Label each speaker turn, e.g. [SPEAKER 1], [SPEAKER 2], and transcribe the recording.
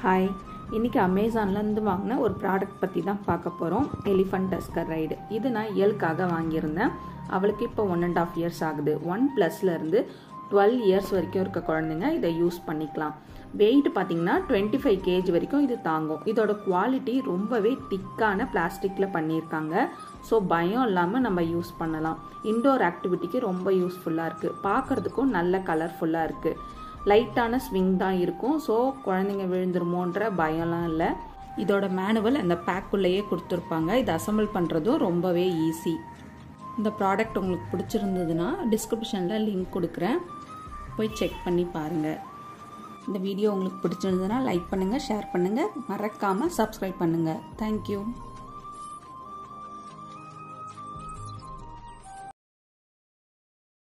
[SPEAKER 1] hi இன்றைக்கி அமேசான்லேருந்து வாங்கின ஒரு ப்ராடக்ட் பற்றி தான் பார்க்க போகிறோம் எலிஃபண்ட் டஸ்கர் ரைடு இது நான் இயலுக்காக வாங்கியிருந்தேன் அவளுக்கு இப்போ ஒன் அண்ட் ஆஃப் இயர்ஸ் ஆகுது ஒன் ப்ளஸ்லேருந்து டுவெல் இயர்ஸ் வரைக்கும் இருக்க குழந்தைங்க இதை யூஸ் பண்ணிக்கலாம் வெயிட் பார்த்தீங்கன்னா டுவெண்ட்டி ஃபைவ் கேஜ் வரைக்கும் இது தாங்கும் இதோட குவாலிட்டி ரொம்பவே திக்கான பிளாஸ்டிக்கில் பண்ணியிருக்காங்க ஸோ பயம் இல்லாமல் நம்ம யூஸ் பண்ணலாம் இன்டோர் ஆக்டிவிட்டிக்கு ரொம்ப யூஸ்ஃபுல்லாக இருக்குது பார்க்குறதுக்கும் நல்ல கலர்ஃபுல்லாக இருக்குது லைட்டான ஸ்விங் தான் இருக்கும் ஸோ குழந்தைங்க விழுந்துருமோன்ற பயம்லாம் இல்லை இதோட மேனுவல் அந்த பேக்குள்ளேயே கொடுத்துருப்பாங்க இதை அசம்பிள் பண்ணுறதும் ரொம்பவே ஈஸி இந்த ப்ராடக்ட் உங்களுக்கு பிடிச்சிருந்ததுன்னா டிஸ்கிரிப்ஷனில் லிங்க் கொடுக்குறேன் போய் செக் பண்ணி பாருங்கள் இந்த வீடியோ உங்களுக்கு பிடிச்சிருந்ததுன்னா லைக் பண்ணுங்கள் ஷேர் பண்ணுங்கள் மறக்காமல் சப்ஸ்கிரைப் பண்ணுங்கள் தேங்க்யூ